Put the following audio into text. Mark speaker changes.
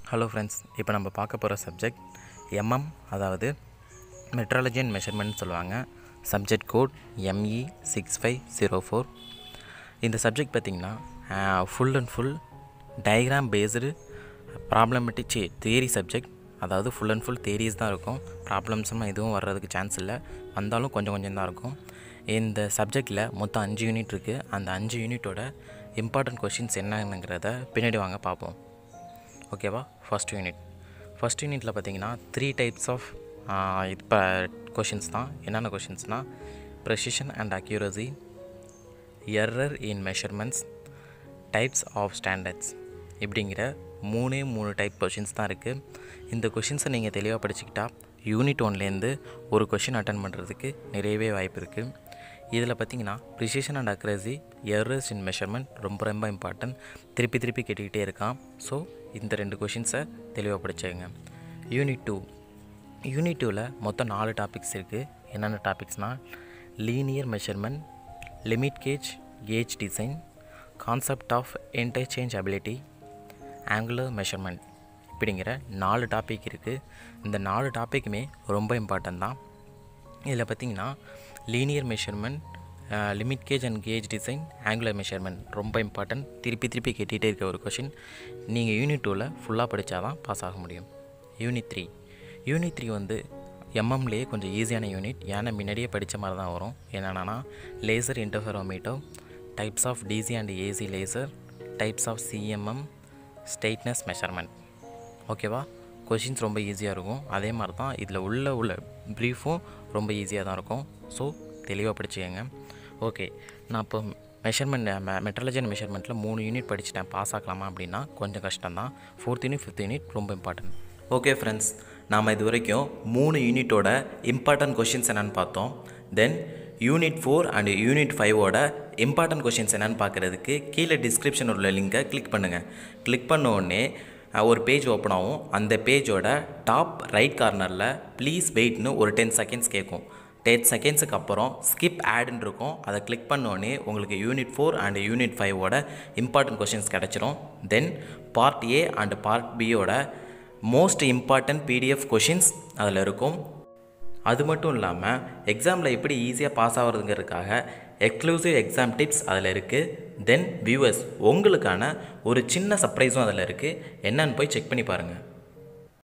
Speaker 1: hello friends இப்போ நம்ம பார்க்க போகிற சப்ஜெக்ட் எம்எம் அதாவது மெட்ராலஜி அண்ட் மெஷர்மெண்ட் சொல்லுவாங்க subject code ME six five zero four இந்த சப்ஜெக்ட் பார்த்திங்கன்னா full and full diagram based problematic சி தியரி சப்ஜெக்ட் அதாவது ஃபுல் அண்ட் ஃபுல் தேரிஸ் தான் இருக்கும் ப்ராப்ளம்ஸ்லாம் எதுவும் வர்றதுக்கு சான்ஸ் இல்லை வந்தாலும் கொஞ்சம் கொஞ்சம் தான் இருக்கும் இந்த சப்ஜெக்டில் மொத்தம் அஞ்சு யூனிட் இருக்குது அந்த அஞ்சு யூனிட்டோட இம்பார்ட்டன்ட் கொஷின்ஸ் என்னங்கிறத பின்னாடி வாங்க பார்ப்போம் ஓகேவா ஃபஸ்ட் யூனிட் ஃபஸ்ட் யூனிட்டில் பார்த்தீங்கன்னா த்ரீ டைப்ஸ் ஆஃப் இப்போ கொஷின்ஸ் தான் என்னென்ன கொஷின்ஸ்னால் precision and accuracy error in measurements types of standards இப்படிங்கிற மூணே மூணு டைப் கொஷின்ஸ் தான் இருக்குது இந்த கொஷின்ஸை நீங்கள் தெளிவாக படிச்சுக்கிட்டா யூனிட் ஒன்லேருந்து ஒரு கொஷின் அட்டன் பண்ணுறதுக்கு நிறையவே வாய்ப்பு இருக்குது இதில் பார்த்தீங்கன்னா precision and accuracy errors in measurement ரொம்ப ரொம்ப இம்பார்ட்டன்ட் திருப்பி திருப்பி கேட்டுக்கிட்டே இருக்கான் ஸோ இந்த ரெண்டு கொஷின்ஸை தெளிவாக படிச்சுங்க யூனிட் டூ யூனிட் டூவில் மொத்தம் நாலு டாபிக்ஸ் இருக்குது என்னென்ன டாபிக்ஸ்னால் linear measurement limit gauge gauge design concept of interchangeability angular measurement இப்படிங்கிற நாலு டாபிக் இருக்குது இந்த நாலு டாப்பிக்குமே ரொம்ப இம்பார்ட்டன்ட் தான் இதில் பார்த்திங்கன்னா linear measurement limit gauge and gauge design angular measurement ரொம்ப இம்பார்ட்டன்ட் திருப்பி திருப்பி கேட்டுகிட்டே இருக்க ஒரு கொஷின் நீங்கள் யூனிட் டூவில் ஃபுல்லாக படித்தா தான் பாஸ் ஆக முடியும் யூனிட் த்ரீ யூனிட் த்ரீ வந்து எம்எம்லேயே கொஞ்சம் ஈஸியான யூனிட் ஏன்னா முன்னாடியே படித்த மாதிரி தான் வரும் என்னென்னா laser interferometer types of DC and AC laser types of CMM straightness measurement ஓகேவா கொஷின்ஸ் ரொம்ப ஈஸியாக இருக்கும் அதே மாதிரி தான் இதில் உள்ள உள்ள ப்ரீஃபும் ரொம்ப ஈஸியாக தான் இருக்கும் ஸோ தெளிவாக படிச்சுக்கோங்க ஓகே நான் இப்போ மெஷர்மெண்ட் மெட்ரலஜி அண்ட் மெஷர்மெண்ட்டில் மூணு யூனிட் படிச்சுட்டேன் பாஸ் ஆகலாமா அப்படின்னா கொஞ்சம் கஷ்டம் தான் ஃபோர்த் யூனிட் ஃபிஃப்த் யூனிட் ரொம்ப இம்பார்ட்டன்ட் ஓகே ஃப்ரெண்ட்ஸ் நாம் இது வரைக்கும் மூணு யூனிட்டோட இம்பார்ட்டன்ட் கொஷின்ஸ் என்னென்னு பார்த்தோம் then unit four and unit ஃபைவோட இம்பார்ட்டன்ட் கொஷின்ஸ் என்னென்னு பார்க்குறதுக்கு கீழே டிஸ்கிரிப்ஷன் உள்ள லிங்கை கிளிக் பண்ணுங்கள் கிளிக் பண்ண உடனே ஒரு பேஜ் ஓப்பன் ஆகும் அந்த பேஜோட டாப் ரைட் கார்னரில் ப்ளீஸ் வெயிட்னு ஒரு டென் செகண்ட்ஸ் கேட்கும் டென் செகண்ட்ஸுக்கு அப்புறம் ஸ்கிப் ஆடுன்னு இருக்கும் அதை கிளிக் பண்ணோடனே உங்களுக்கு யூனிட் ஃபோர் அண்ட் யூனிட் ஃபைவோட இம்பார்ட்டன்ட் கொஷின்ஸ் கிடச்சிரும் then part A and part பியோட மோஸ்ட் இம்பார்ட்டன்ட் பிடிஎஃப் கொஷின்ஸ் அதில் இருக்கும் அது மட்டும் இல்லாமல் எக்ஸாமில் எப்படி ஈஸியாக பாஸ் ஆகிறதுங்கிறதுக்காக எக்ஸ்க்ளூசிவ் எக்ஸாம் டிப்ஸ் அதில் இருக்குது தென் வியூவர்ஸ் உங்களுக்கான ஒரு சின்ன சர்ப்ரைஸும் அதில் இருக்குது என்னன்னு போய் செக் பண்ணி பாருங்கள்